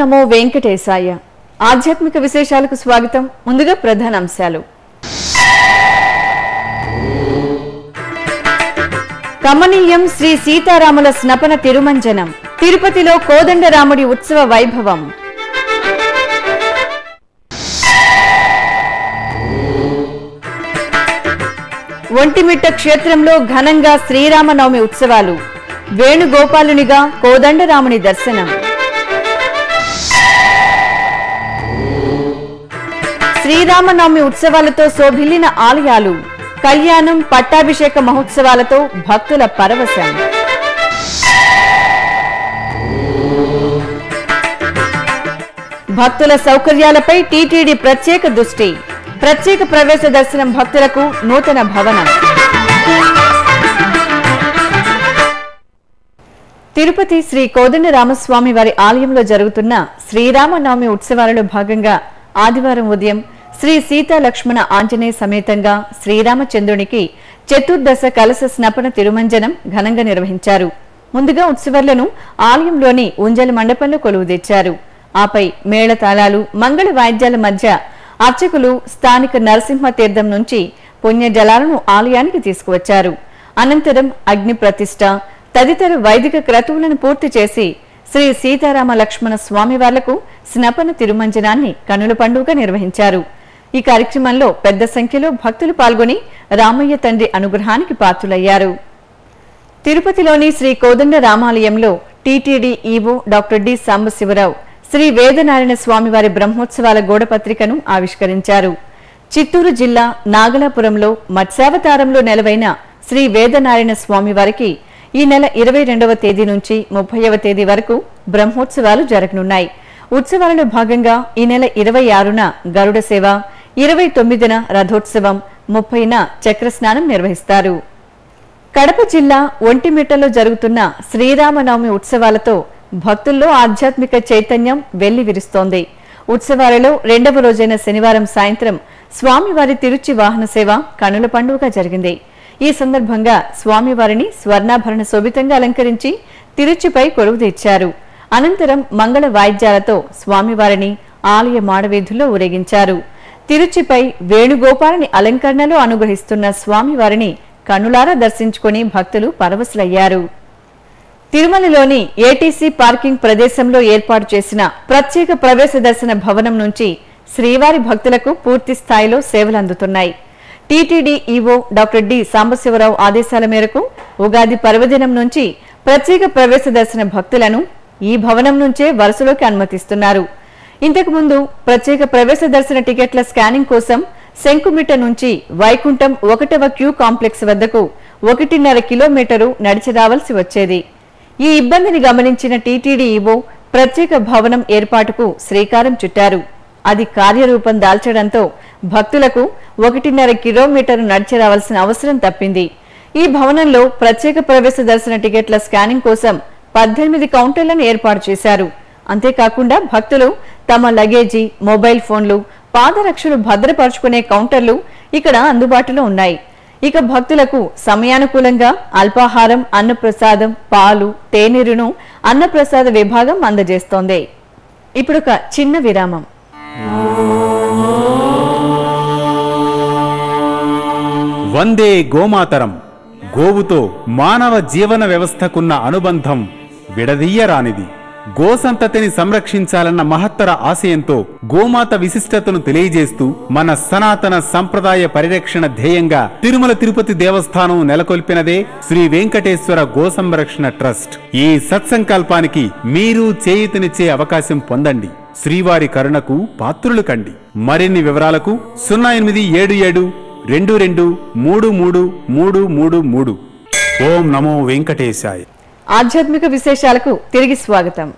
నమో వెంకటేశాయ ఆధ్యాత్మిక విశేషాలకు స్వాగతం ముందుగా ప్రధాన అంశాలు కమనీయం శ్రీ సీతారాముల స్నపన తిరుమంజనం తిరుపతిలో కోదండరాముడి ఉత్సవ వైభవం ఒంటిమిట్ట క్షేత్రంలో ఘనంగా శ్రీరామనవమి ఉత్సవాలు వేణుగోపాలునిగా కోదండరాముని దర్శనం శ్రీరామనవమి ఉత్సవాలతో శోభిల్లిన ఆలయాలు కళ్యాణం పట్టాభిషేక మహోత్సవాలతో భక్తుల పరవశం భక్తుల సౌకర్యాలపై టీటీడీ ప్రత్యేక దృష్టి ప్రత్యేక ప్రవేశ దర్శనం భక్తులకు నూతన భవనం తిరుపతి శ్రీ కోదండ రామస్వామి వారి ఆలయంలో జరుగుతున్న శ్రీరామనవమి ఉత్సవాలలో భాగంగా ఆదివారం ఉదయం శ్రీ సీతా లక్ష్మణ ఆంజనేయ సమేతంగా శ్రీరామచంద్రునికి చతుర్దశ కలశ స్నపన తిరుమంజనం ఘనంగా నిర్వహించారు ముందుగా ఉత్సవాలను ఆలయంలోని ఉంజల మండపంలో కొలువు తెచ్చారు ఆపై మేళతాళాలు మంగళ వాయిద్యాల మధ్య అర్చకులు స్థానిక నరసింహ తీర్థం నుంచి పుణ్య జలాలను ఆలయానికి తీసుకువచ్చారు అనంతరం అగ్ని ప్రతిష్ట తదితర వైదిక క్రతువులను పూర్తి చేసి శ్రీ సీతారామ లక్ష్మణ స్వామివార్లకు స్నపన తిరుమంజనాన్ని కనుల పండుగ నిర్వహించారు ఈ కార్యక్రమంలో పెద్ద సంఖ్యలో భక్తులు పాల్గొని రామయ్య తండ్రి అనుగ్రహానికి పాత్రులయ్యారు తిరుపతిలోని శ్రీ కోదండ రామాలయంలో TTD EO doctor D Sambasivarao Sri Vedanarayana స్వామివారి బ్రహ్మోత్సవాల గోడపత్రికను ఆవిష్కరించారు చిత్తూరు జిల్లా నాగలాపురంలో మత్స్యావతారంలో నెలవైన శ్రీ వేదనారాయణ స్వామివారికి ఈ నెల ఇరవై రెండవ తేదీ నుంచి ముప్పైవ తేదీ వరకు బ్రహ్మోత్సవాలు జరగనున్నాయి ఉత్సవాలలో భాగంగా ఈ నెల ఇరవై ఆరున గరుడ సేవ ఇరవై తొమ్మిదిన రథోత్సవం ముప్పైన చక్రస్నానం నిర్వహిస్తారు కడప జిల్లా ఒంటిమిట్టలో జరుగుతున్న శ్రీరామనవమి ఉత్సవాలతో భక్తుల్లో ఆధ్యాత్మిక చైతన్యం వెళ్లి విరుస్తోంది ఉత్సవాలలో రెండవ రోజైన శనివారం సాయంత్రం స్వామివారి తిరుచి వాహన సేవ కనుల పండుగ జరిగింది ఈ సందర్భంగా స్వామివారిని స్వర్ణాభరణ శోభితంగా అలంకరించి తిరుచిపై కొలువు తెచ్చారు అనంతరం మంగళ వాయిద్యాలతో స్వామివారిని ఆలయ మాడవీధుల్లో ఊరేగించారు తిరుచిపై వేణుగోపాలని అలంకరణలో అనుగ్రహిస్తున్న స్వామివారిని కనులారా దర్శించుకుని భక్తులు పరవశులయ్యారు తిరుమలలోని ఏటీసీ పార్కింగ్ ప్రదేశంలో ఏర్పాటు చేసిన ప్రత్యేక ప్రవేశ దర్శన భవనం నుంచి శ్రీవారి భక్తులకు పూర్తి స్థాయిలో సేవలు అందుతున్నాయి TTD EO doctor D Sambasivarao ఆదేశాల మేరకు ఉగాది పర్వదినం నుంచి ప్రత్యేక ప్రవేశ దర్శన భక్తులను ఈ భవనం నుంచే వరుసలోకి అనుమతిస్తున్నారు ఇంతకు ముందు ప్రత్యేక ప్రవేశ దర్శన టికెట్ల స్కానింగ్ కోసం శంకుమిట్ట నుంచి వైకుంఠం ఒకటవ క్యూ కాంప్లెక్స్ వద్దకు ఒకటిన్నర కిలోమీటరు నడిచి రావాల్సి వచ్చేది ఈ ఇబ్బందిని గమనించిన టీటీడీ ఈవో ప్రత్యేక భవనం ఏర్పాటుకు శ్రీకారం చుట్టారు అది కార్యరూపం దాల్చడంతో భక్తులకు ఒకటిన్నర కిలోమీటరు నడిచి రావాల్సిన అవసరం తప్పింది ఈ భవనంలో ప్రత్యేక ప్రవేశ దర్శన టికెట్ల స్కానింగ్ కోసం పద్దెనిమిది కౌంటర్లను ఏర్పాటు చేశారు అంతేకాకుండా భక్తులు తమ లగేజీ మొబైల్ ఫోన్లు పాదరక్షలు భద్రపరుచుకునే కౌంటర్లు ఇక్కడ అందుబాటులో ఉన్నాయి ఇక భక్తులకు సమయానుకూలంగా అల్పాహారం అన్నప్రసాదం పాలు తేనీరును అన్నప్రసాద విభాగం అందజేస్తోంది ఇప్పుడు ఒక చిన్న విరామం వందే గోమాతరం గోవుతో మానవ జీవన వ్యవస్థకున్న అనుబంధం విడదీయరానిది గోసంతతిని సంరక్షించాలన్న మహత్తర ఆశయంతో గోమాత విశిష్టతను తెలియజేస్తూ మన సనాతన సంప్రదాయ పరిరక్షణ ధ్యేయంగా తిరుమల తిరుపతి దేవస్థానం నెలకొల్పినదే శ్రీ వెంకటేశ్వర గో సంరక్షణ ట్రస్ట్ ఈ సత్సంకల్పానికి మీరు చేయూతనిచ్చే అవకాశం పొందండి శ్రీవారి కరుణకు పాత్రులు కండి మరిన్ని వివరాలకు సున్నా ఎనిమిది ఏడు ఏడు రెండు రెండు మూడు మూడు మూడు మూడు మూడు ఓం నమో వెంకటేశాయ ఆధ్యాత్మిక విశేషాలకు తిరిగి స్వాగతం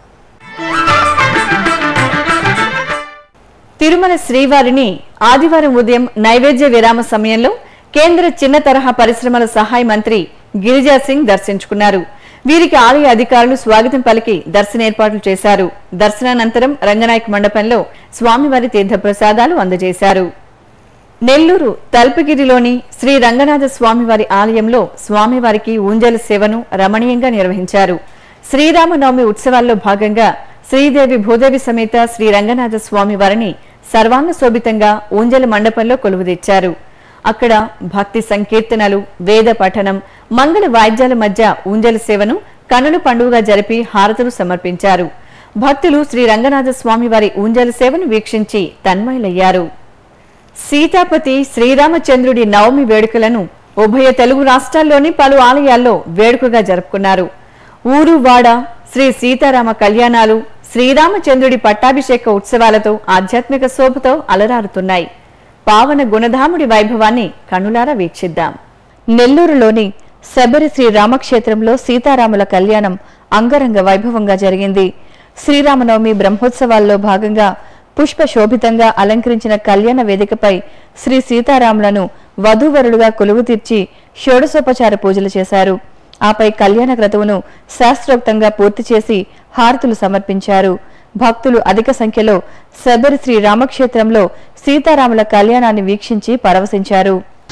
తిరుమల శ్రీవారిని ఆదివారం ఉదయం నైవేద్య విరామ సమయంలో కేంద్ర చిన్న తరహా పరిశ్రమల సహాయ మంత్రి గిరిజా సింగ్ దర్శించుకున్నారు వీరికి ఆలయ అధికారులు స్వాగతం పలికి దర్శన ఏర్పాట్లు చేశారు దర్శనానంతరం రంగనాయక మండపంలో స్వామివారి తీర్థప్రసాదాలు అందజేశారు నెల్లూరు తల్పగిరిలోని శ్రీ రంగనాథ స్వామివారి ఆలయంలో స్వామివారికి ఊంజల సేవను రమణీయంగా నిర్వహించారు శ్రీరామనవమి ఉత్సవాల్లో భాగంగా శ్రీదేవి భూదేవి సమేత శ్రీ రంగనాథ స్వామి వారిని సర్వాంగ శోభితంగా ఊంజల మండపంలో కొలువుదీర్చారు అక్కడ భక్తి సంకీర్తనలు వేద పఠనం మంగళ వాయిద్యాల మధ్య ఊంజల సేవను కనుల పండుగగా జరిపి హారతులు సమర్పించారు భక్తులు శ్రీ రంగనాథ స్వామి వారి ఊంజల సేవను వీక్షించి తన్మయులయ్యారు సీతాపతి శ్రీరామచంద్రుడి నవమి వేడుకలను ఉభయ తెలుగు రాష్ట్రాల్లోని పలు ఆలయాల్లో వేడుకగా జరుపుకున్నారు ఊరు వాడ శ్రీ సీతారామ కళ్యాణాలు శ్రీరామచంద్రుడి పట్టాభిషేక ఉత్సవాలతో ఆధ్యాత్మిక శోభతో అలరారుతున్నాయి పావన గుణధాముడి వైభవాన్ని కనులారా వీక్షిద్దాం నెల్లూరులోని శబరి శ్రీ రామక్షేత్రంలో సీతారాముల కళ్యాణం అంగరంగ వైభవంగా జరిగింది శ్రీరామనవమి బ్రహ్మోత్సవాల్లో భాగంగా పుష్ప శోభితంగా అలంకరించిన కళ్యాణ వేదికపై శ్రీ సీతారాములను వధూవరులుగా కొలువు తీర్చి షోడశోపచార పూజలు చేశారు ఆపై కళ్యాణ క్రతువును శాస్త్రోక్తంగా పూర్తి చేసి హారతులు సమర్పించారు భక్తులు అధిక సంఖ్యలో శబరి శ్రీ రామక్షేత్రంలో సీతారాముల కళ్యాణాన్ని వీక్షించి పరవశించారు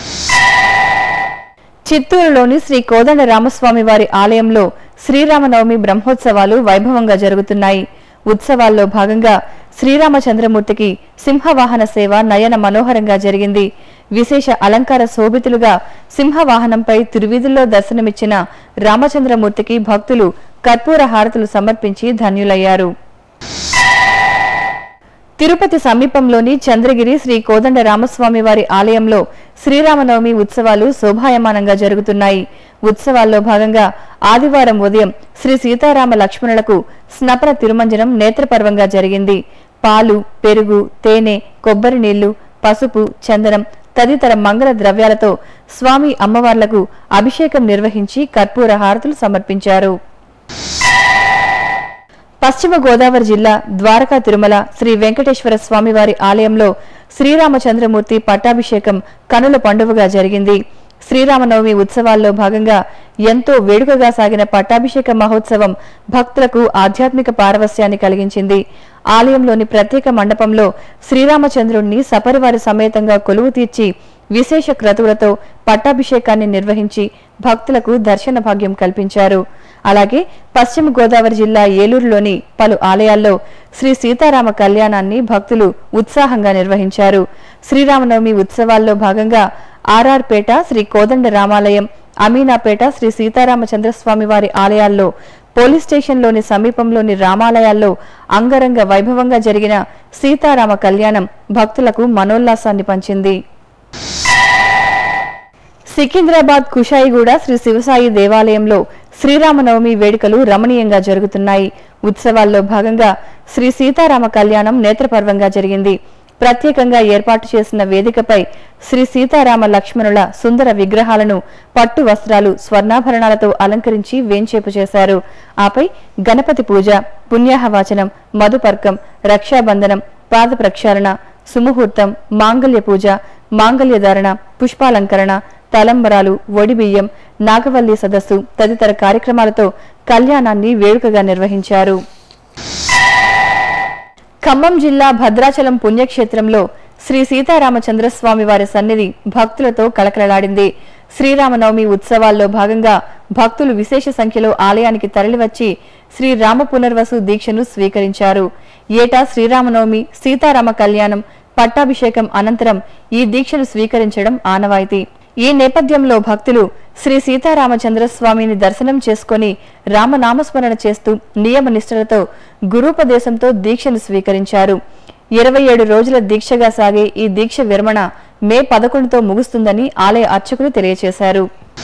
చిత్తూరులోని శ్రీ కోదండ రామస్వామి వారి ఆలయంలో శ్రీరామనవమి బ్రహ్మోత్సవాలు వైభవంగా జరుగుతున్నాయి ఉత్సవాల్లో భాగంగా శ్రీరామచంద్రమూర్తికి సింహవాహన సేవ నయన మనోహరంగా జరిగింది విశేష అలంకార శోభితులుగా సింహవాహనంపై తిరువీధుల్లో దర్శనమిచ్చిన రామచంద్రమూర్తికి భక్తులు కర్పూర హారతులు సమర్పించి ధన్యులయ్యారు తిరుపతి సమీపంలోని చంద్రగిరి శ్రీ కోదండ రామస్వామి వారి ఆలయంలో శ్రీరామనవమి ఉత్సవాలు శోభాయమానంగా జరుగుతున్నాయి ఉత్సవాల్లో భాగంగా ఆదివారం ఉదయం శ్రీ సీతారామ లక్ష్మణులకు స్నపన తిరుమంజనం నేత్రపర్వంగా జరిగింది పాలు పెరుగు తేనె కొబ్బరి నీళ్లు పసుపు చందనం తదితర మంగళ ద్రవ్యాలతో స్వామి అమ్మవార్లకు అభిషేకం నిర్వహించి కర్పూర హారతులు సమర్పించారు పశ్చిమ గోదావరి జిల్లా ద్వారకా తిరుమల శ్రీ వెంకటేశ్వర స్వామివారి ఆలయంలో శ్రీరామచంద్రమూర్తి పట్టాభిషేకం కనుల పండుగగా జరిగింది శ్రీరామనవమి ఉత్సవాల్లో భాగంగా ఎంతో వేడుకగా సాగిన పట్టాభిషేక మహోత్సవం భక్తులకు ఆధ్యాత్మిక పారవస్యాన్ని కలిగించింది ఆలయంలోని ప్రత్యేక మండపంలో శ్రీరామచంద్రుణ్ణి సపరివారి సమేతంగా కొలువు తీర్చి విశేష క్రతువులతో పట్టాభిషేకాన్ని నిర్వహించి భక్తులకు దర్శన భాగ్యం కల్పించారు అలాగే పశ్చిమ గోదావరి జిల్లా ఏలూరులోని పలు ఆలయాల్లో శ్రీ సీతారామ కళ్యాణాన్ని భక్తులు ఉత్సాహంగా నిర్వహించారు శ్రీరామనవమి ఉత్సవాల్లో భాగంగా ఆర్ఆర్ పేట శ్రీ కోదండ రామాలయం అమీనాపేట శ్రీ సీతారామచంద్రస్వామి వారి ఆలయాల్లో పోలీస్ స్టేషన్లోని సమీపంలోని రామాలయాల్లో అంగరంగ వైభవంగా జరిగిన సీతారామ కళ్యాణం భక్తులకు మనోల్లాసాన్ని పంచింది సికింద్రాబాద్ కుషాయిగూడ శ్రీ శివసాయి దేవాలయంలో శ్రీరామనవమి వేడుకలు రమణీయంగా జరుగుతున్నాయి ఉత్సవాల్లో భాగంగా శ్రీ సీతారామ కళ్యాణం నేత్రపర్వంగా జరిగింది ప్రత్యేకంగా ఏర్పాటు చేసిన వేదికపై శ్రీ సీతారామ లక్ష్మణుల సుందర విగ్రహాలను పట్టు వస్త్రాలు స్వర్ణాభరణాలతో అలంకరించి వేంచేపు చేశారు ఆపై గణపతి పూజ పుణ్యాహవాచనం మధుపర్కం రక్షాబంధనం పాద ప్రక్షాళన సుముహూర్తం మాంగళ్య పూజ మాంగళ్యధారణ పుష్పాలంకరణ తలంబరాలు ఒడిబియ్యం నాగవల్లి సదస్సు తదితర కార్యక్రమాలతో కళ్యాణాన్ని వేడుకగా నిర్వహించారు ఖమ్మం జిల్లా భద్రాచలం పుణ్యక్షేత్రంలో శ్రీ సీతారామచంద్రస్వామి వారి సన్నిధి భక్తులతో కళకళలాడింది శ్రీరామనవమి ఉత్సవాల్లో భాగంగా భక్తులు విశేష సంఖ్యలో ఆలయానికి తరలివచ్చి శ్రీ రామ పునర్వసు దీక్షను స్వీకరించారు ఏటా శ్రీరామనవమి సీతారామ కళ్యాణం పట్టాభిషేకం అనంతరం ఈ దీక్షను స్వీకరించడం ఆనవాయితీ ఈ నేపథ్యంలో భక్తులు శ్రీ సీతారామచంద్రస్వామిని దర్శనం చేసుకుని రామనామస్మరణ చేస్తూ నియమ నిష్ఠలతో గురూపదేశంతో దీక్షను స్వీకరించారు ఇరవై ఏడు రోజుల దీక్షగా సాగే ఈ దీక్ష విరమణ మే పదకొండుతో ముగుస్తుందని ఆలయ అర్చకులు తెలియజేశారు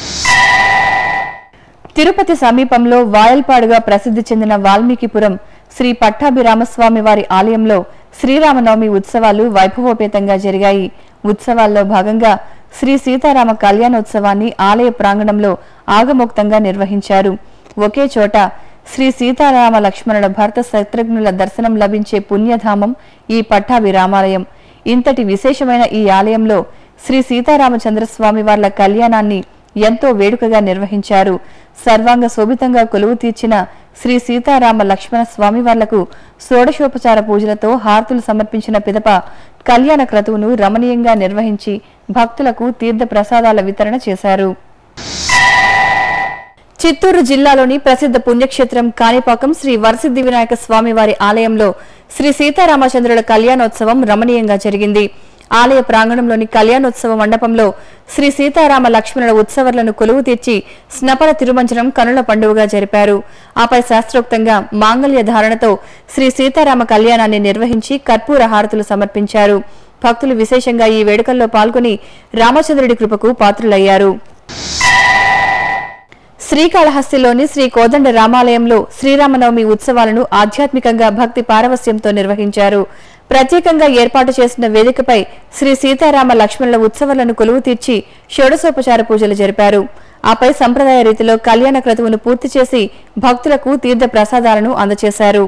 తిరుపతి సమీపంలో వాయల్పాడుగా ప్రసిద్ధి చెందిన వాల్మీకిపురం శ్రీ పట్టాభిరామస్వామి వారి ఆలయంలో శ్రీరామనవమి ఉత్సవాలు వైభవోపేతంగా జరిగాయి ఉత్సవాల్లో భాగంగా శ్రీ సీతారామ కళ్యాణోత్సవాన్ని ఆలయ ప్రాంగణంలో ఆగమోక్తంగా నిర్వహించారు ఒకే చోట శ్రీ సీతారామ లక్ష్మణుల భర్త శత్రుఘ్నుల దర్శనం లభించే పుణ్యధామం ఈ పట్టాభిరామాలయం ఇంతటి విశేషమైన ఈ ఆలయంలో శ్రీ సీతారామచంద్రస్వామి వార్ల కళ్యాణాన్ని ఎంతో వేడుకగా నిర్వహించారు సర్వాంగ శోభితంగా కొలువు తీర్చిన శ్రీ సీతారామ లక్ష్మణ స్వామి వార్లకు షోడశోపచార పూజలతో హారతులు సమర్పించిన పిదప కళ్యాణ క్రతువును రమణీయంగా నిర్వహించి భక్తులకు తీర్థ ప్రసాదాల వితరణ చేశారు చిత్తూరు జిల్లాలోని ప్రసిద్ధ పుణ్యక్షేత్రం కాణిపాకం శ్రీ వరసిద్ధి వినాయక స్వామి వారి ఆలయంలో శ్రీ సీతారామచంద్రుల కళ్యాణోత్సవం రమణీయంగా జరిగింది ఆలయ ప్రాంగణంలోని కళ్యాణోత్సవ మండపంలో శ్రీ సీతారామ లక్ష్మణుల ఉత్సవాలను కొలువు తీర్చి స్నపన తిరుమంజనం కనుల పండుగగా జరిపారు ఆపై శాస్త్రోక్తంగా మాంగళ్య ధారణతో శ్రీ సీతారామ కళ్యాణాన్ని నిర్వహించి కర్పూర హారతులు సమర్పించారు భక్తులు విశేషంగా ఈ వేడుకల్లో పాల్గొని రామచంద్రుడి కృపకు పాత్రులయ్యారు శ్రీకాళహస్తిలోని శ్రీ కోదండ రామాలయంలో శ్రీరామనవమి ఉత్సవాలను ఆధ్యాత్మికంగా భక్తి పారవస్యంతో నిర్వహించారు ప్రత్యేకంగా ఏర్పాటు చేసిన వేదికపై శ్రీ సీతారామ లక్ష్మణుల ఉత్సవాలను కొలువు తీర్చి షోడశోపచార పూజలు జరిపారు ఆపై సంప్రదాయ రీతిలో కళ్యాణ క్రతువును పూర్తి చేసి భక్తులకు తీర్థ ప్రసాదాలను అందజేశారు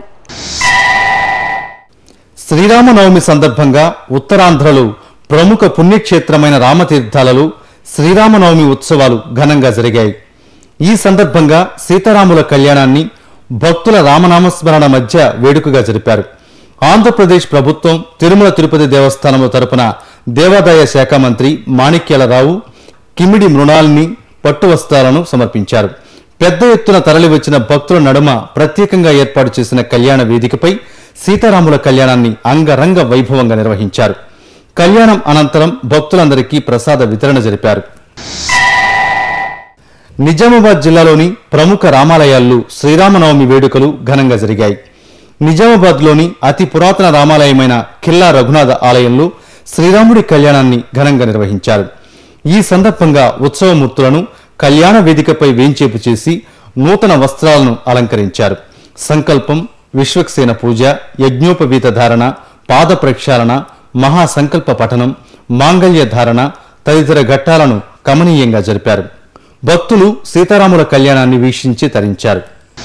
శ్రీరామనవమి సందర్భంగా ఉత్తరాంధ్రలో ప్రముఖ పుణ్యక్షేత్రమైన రామతీర్థాలలో శ్రీరామనవమి ఉత్సవాలు ఘనంగా జరిగాయి ఈ సందర్భంగా సీతారాముల కళ్యాణాన్ని భక్తుల రామనామస్మరణ మధ్య వేడుకగా జరిపారు ఆంధ్రప్రదేశ్ ప్రభుత్వం తిరుమల తిరుపతి దేవస్థానము తరపున దేవాదాయ శాఖ మంత్రి మాణిక్యాలరావు కిమిడి మృణాల్ని పట్టు వస్త్రాలను సమర్పించారు పెద్ద ఎత్తున తరలివచ్చిన భక్తుల నడుమ ప్రత్యేకంగా ఏర్పాటు చేసిన కళ్యాణ వేదికపై సీతారాముల కళ్యాణాన్ని అంగరంగ వైభవంగా నిర్వహించారు కళ్యాణం అనంతరం భక్తులందరికీ ప్రసాద వితరణ జరిపారు నిజామాబాద్ జిల్లాలోని ప్రముఖ రామాలయాల్లో శ్రీరామనవమి వేడుకలు ఘనంగా జరిగాయి నిజామాబాద్లోని అతి పురాతన రామాలయమైన ఖిల్లా రఘునాథ ఆలయంలో శ్రీరాముడి కళ్యాణాన్ని ఘనంగా నిర్వహించారు ఈ సందర్భంగా ఉత్సవమూర్తులను కళ్యాణ వేదికపై వేంచేపు చేసి నూతన వస్త్రాలను అలంకరించారు సంకల్పం విశ్వక్సేన పూజ యజ్ఞోపవీత ధారణ పాద ప్రక్షాళన మహాసంకల్ప పఠనం మాంగళ్య ధారణ తదితర ఘట్టాలను కమనీయంగా జరిపారు భక్తులు సీతారాముల కళ్యాణాన్ని వీక్షించి తరించారు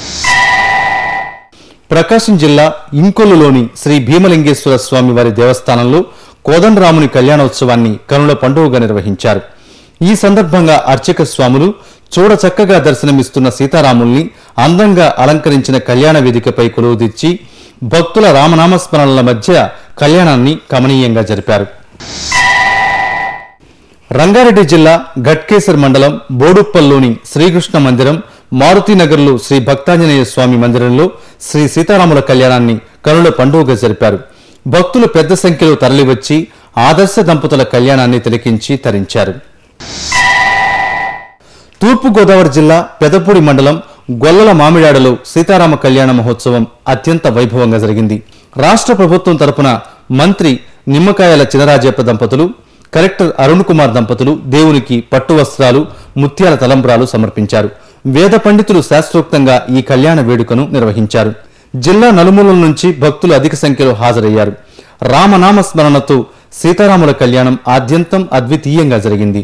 ప్రకాశం జిల్లా ఇంకొల్లులోని శ్రీ భీమలింగేశ్వర స్వామి వారి దేవస్థానంలో కోదండరాముని కళ్యాణోత్సవాన్ని కనుల పండుగగా నిర్వహించారు ఈ సందర్భంగా అర్చక స్వాములు చూడ చక్కగా దర్శనమిస్తున్న సీతారాముల్ని అందంగా అలంకరించిన కళ్యాణ వేదికపై కొలువుదీర్చి భక్తుల రామనామస్మరణల మధ్య కళ్యాణాన్ని కమనీయంగా జరిపారు రంగారెడ్డి జిల్లా గట్కేసర్ మండలం బోడుప్పల్లోని శ్రీకృష్ణ మందిరం మారుతినగర్లో శ్రీ భక్తాంజనేయ స్వామి మందిరంలో శ్రీ సీతారాముల కళ్యాణాన్ని కనుల పండుగగా జరిపారు భక్తులు పెద్ద సంఖ్యలో తరలివచ్చి ఆదర్శ దంపతుల కళ్యాణాన్ని తిలకించి తరించారు తూర్పు గోదావరి జిల్లా పెదపూడి మండలం గొల్లల మామిడాడలో సీతారామ కళ్యాణ మహోత్సవం అత్యంత వైభవంగా జరిగింది రాష్ట్ర ప్రభుత్వం తరపున మంత్రి నిమ్మకాయల చినరాజప్ప దంపతులు కలెక్టర్ అరుణ్ కుమార్ దంపతులు దేవునికి పట్టు వస్త్రాలు ముత్యాల తలంబ్రాలు సమర్పించారు వేద పండితులు శాస్త్రోక్తంగా ఈ కళ్యాణ వేడుకను నిర్వహించారు జిల్లా నలుమూలల నుంచి భక్తులు అధిక సంఖ్యలో హాజరయ్యారు రామనామ స్మరణతో సీతారాముల కళ్యాణం ఆద్యంతం అద్వితీయంగా జరిగింది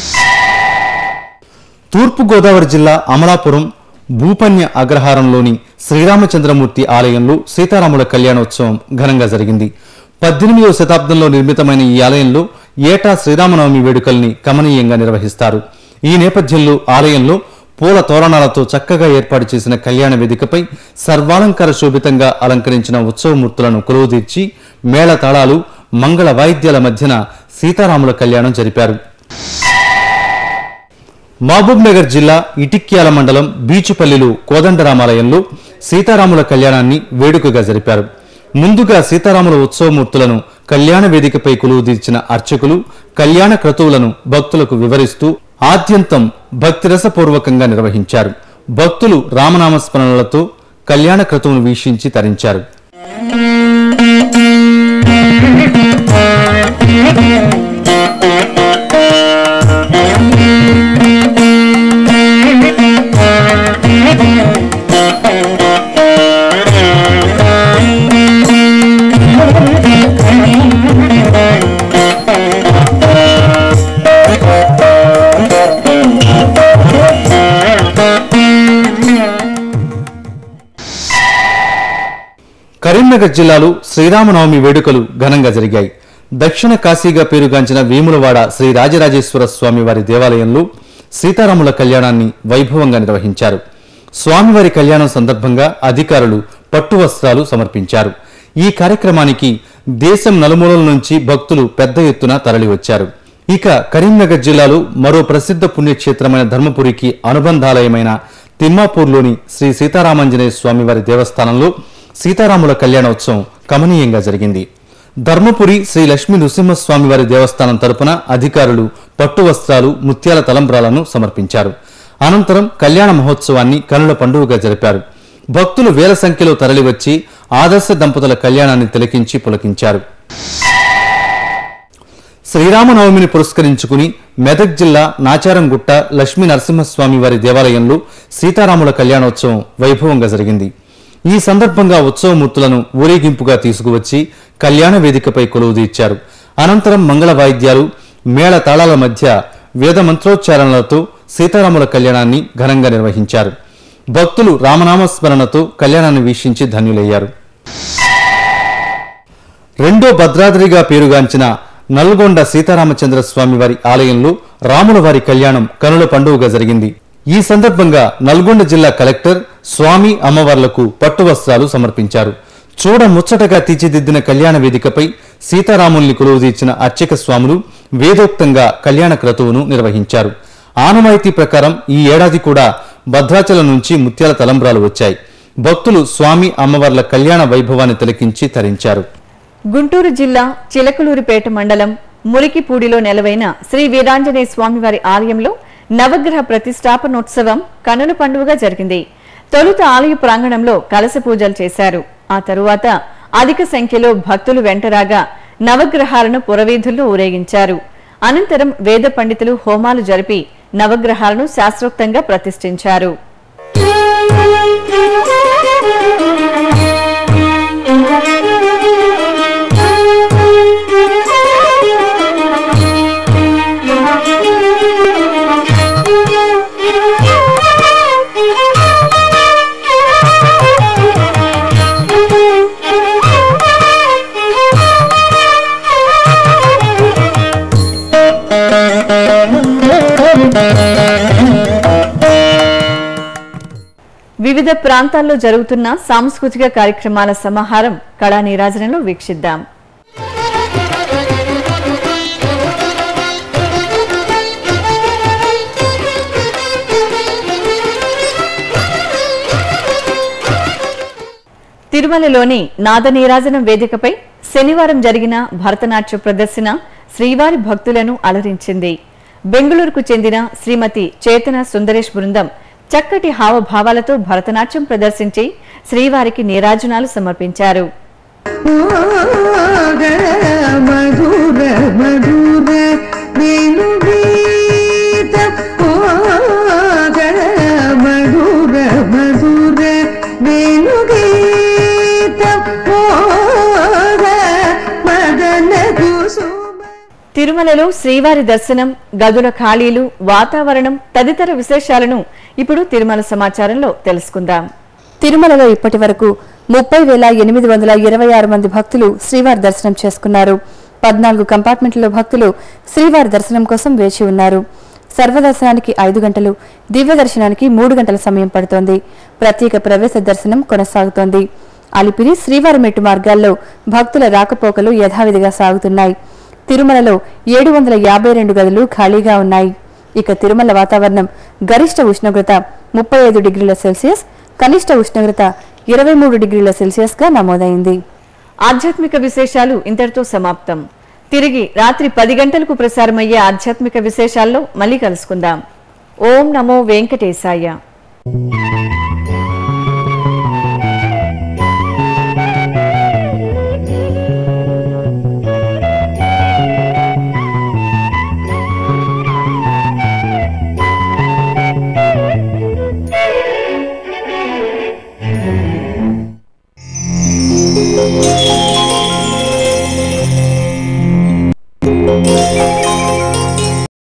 తూర్పు గోదావరి జిల్లా అమలాపురం భూపన్య అగ్రహారంలోని శ్రీరామచంద్రమూర్తి ఆలయంలో సీతారాముల కళ్యాణోత్సవం ఘనంగా జరిగింది పద్దెనిమిదవ శతాబ్దంలో నిర్మితమైన ఈ ఆలయంలో ఏటా శ్రీరామనవమి వేడుకల్ని కమనీయంగా నిర్వహిస్తారు ఈ నేపథ్యంలో ఆలయంలో పూల తోరణాలతో చక్కగా ఏర్పాటు చేసిన కళ్యాణ వేదికపై సర్వాలంకార శోభితంగా అలంకరించిన ఉత్సవమూర్తులను కొలువుదీర్చి మేళ తాళాలు మంగళ వాయిద్యాల మధ్యన సీతారాముల కళ్యాణం జరిపారు మహబూబ్ నగర్ జిల్లా ఇటిక్యాల మండలం బీచుపల్లిలో కోదండరామాలయంలో సీతారాముల కళ్యాణాన్ని వేడుకగా జరిపారు ముందుగా సీతారాముల ఉత్సవమూర్తులను కళ్యాణ వేదికపై కొలువుదీర్చిన అర్చకులు కళ్యాణ క్రతువులను భక్తులకు వివరిస్తూ ఆద్యంతం భక్తిరసపూర్వకంగా నిర్వహించారు భక్తులు రామనామస్మరణలతో కళ్యాణ క్రతువును వీక్షించి తరించారు కరీంనగర్ జిల్లాలో శ్రీరామనవమి వేడుకలు ఘనంగా జరిగాయి దక్షిణ కాశీగా పేరుగాంచిన వేములవాడ శ్రీ రాజరాజేశ్వర స్వామి వారి దేవాలయంలో సీతారాముల కళ్యాణాన్ని వైభవంగా నిర్వహించారు స్వామివారి కళ్యాణం సందర్భంగా అధికారులు పట్టు వస్త్రాలు సమర్పించారు ఈ కార్యక్రమానికి దేశం నలుమూలల నుంచి భక్తులు పెద్ద ఎత్తున తరలివచ్చారు ఇక కరీంనగర్ జిల్లాలో మరో ప్రసిద్ధ పుణ్యక్షేత్రమైన ధర్మపురికి అనుబంధాలయమైన తిమ్మాపూర్లోని శ్రీ సీతారామాంజనేయ స్వామివారి దేవస్థానంలో సీతారాముల కళ్యాణోత్సవం కమనీయంగా జరిగింది ధర్మపురి శ్రీ లక్ష్మీ నృసింహస్వామివారి దేవస్థానం తరపున అధికారులు పట్టు వస్త్రాలు ముత్యాల తలంబ్రాలను సమర్పించారు అనంతరం కళ్యాణ మహోత్సవాన్ని కనుల పండుగగా జరిపారు భక్తులు వేల సంఖ్యలో తరలివచ్చి ఆదర్శ దంపతుల కళ్యాణాన్ని తిలకించి పులకించారు శ్రీరామనవమిని పురస్కరించుకుని మెదక్ జిల్లా నాచారంగుట్ట లక్ష్మీ నరసింహస్వామి వారి దేవాలయంలో సీతారాముల కళ్యాణోత్సవం వైభవంగా జరిగింది ఈ సందర్భంగా ఉత్సవమూర్తులను ఊరేగింపుగా తీసుకువచ్చి కళ్యాణ వేదికపై కొలువుదీర్చారు అనంతరం మంగళ వాయిద్యాలు మేళ తాళాల మధ్య వేద మంత్రోచ్చారణలతో సీతారాముల కళ్యాణాన్ని ఘనంగా నిర్వహించారు భక్తులు రామనామస్మరణతో కళ్యాణాన్ని వీక్షించి ధన్యులయ్యారు రెండో భద్రాద్రిగా పేరుగాంచిన నల్గొండ సీతారామచంద్ర స్వామి వారి ఆలయంలో రాముల వారి కళ్యాణం కనుల పండుగగా జరిగింది ఈ సందర్భంగా నల్గొండ జిల్లా కలెక్టర్ స్వామి అమ్మవార్లకు పట్టు వస్త్రాలు సమర్పించారు చూడ ముచ్చటగా తీర్చిదిద్దిన కళ్యాణ వేదికపై సీతారాముల్ని కొలువుదీర్చిన అర్చక స్వాములు వేదోక్తంగా కళ్యాణ క్రతువును నిర్వహించారు ఆనవాయితీ ప్రకారం ఈ ఏడాది కూడా భద్రాచలం నుంచి ముత్యాల తలంబ్రాలు వచ్చాయి భక్తులు స్వామి అమ్మవార్ల కళ్యాణ వైభవాన్ని తిలకించి తరించారు గుంటూరు జిల్లా చిలకలూరిపేట మండలం మురికిపూడిలో నెలవైన శ్రీ వీరాంజనేయ స్వామివారి ఆలయంలో నవగ్రహ ప్రతిష్టాపనోత్సవం కనుల పండుగగా జరిగింది తొలుత ఆలయ ప్రాంగణంలో కలశ పూజలు చేశారు ఆ తరువాత అధిక సంఖ్యలో భక్తులు వెంటరాగా నవగ్రహాలను పురవీధుల్లో ఊరేగించారు అనంతరం వేద పండితులు హోమాలు జరిపి నవగ్రహాలను శాస్త్రోక్తంగా ప్రతిష్ఠించారు వివిధ ప్రాంతాల్లో జరుగుతున్న సాంస్కృతిక కార్యక్రమాల సమాహారం కళా నీరాజనంలో వీక్షిద్దాం తిరుమలలోని నాద నీరాజనం వేదికపై శనివారం జరిగిన భరతనాట్య ప్రదర్శన శ్రీవారి భక్తులను అలరించింది బెంగళూరుకు చెందిన శ్రీమతి చేతన సుందరేష్ బృందం చక్కటి హావభావాలతో భరతనాట్యం ప్రదర్శించి శ్రీవారికి నీరాజనాలు సమర్పించారు మధుర మధుర వేణు గీత మధుర మధుర వేణు గీత మదన కుసుమ తిరుమలలో శ్రీవారి దర్శనం గదుల ఖాళీలు వాతావరణం తదితర విశేషాలను ఇప్పుడు తిరుమల సమాచారంలో తెలుసుకుందాం తిరుమలలో ఇప్పటి వరకు ముప్పై వేల ఎనిమిది వందల ఇరవై ఆరు మంది భక్తులు శ్రీవారి దర్శనం చేసుకున్నారు పద్నాలుగు కంపార్ట్మెంట్లలో భక్తులు శ్రీవారి దర్శనం కోసం వేచి ఉన్నారు సర్వదర్శనానికి ఐదు గంటలు దివ్య దర్శనానికి మూడు గంటల సమయం పడుతోంది ప్రత్యేక ప్రవేశ దర్శనం కొనసాగుతోంది అలిపిరి శ్రీవారి మెట్టు మార్గాల్లో భక్తుల రాకపోకలు యథావిధిగా సాగుతున్నాయి తిరుమలలో ఏడు వందల యాభై రెండు గదులు ఖాళీగా ఉన్నాయి ఇక తిరుమల వాతావరణం గరిష్ట ఉష్ణోగ్రత ముప్పై ఐదు డిగ్రీల సెల్సియస్ కనిష్ట ఉష్ణోగ్రత ఇరవై మూడు డిగ్రీల సెల్సియస్ గా నమోదైంది ఆధ్యాత్మిక విశేషాలు ఇంతటితో సమాప్తం తిరిగి రాత్రి పది గంటలకు ప్రసారమయ్యే ఆధ్యాత్మిక విశేషాల్లో మళ్ళీ కలుసుకుందాం ఓం నమో వెంకటేశాయ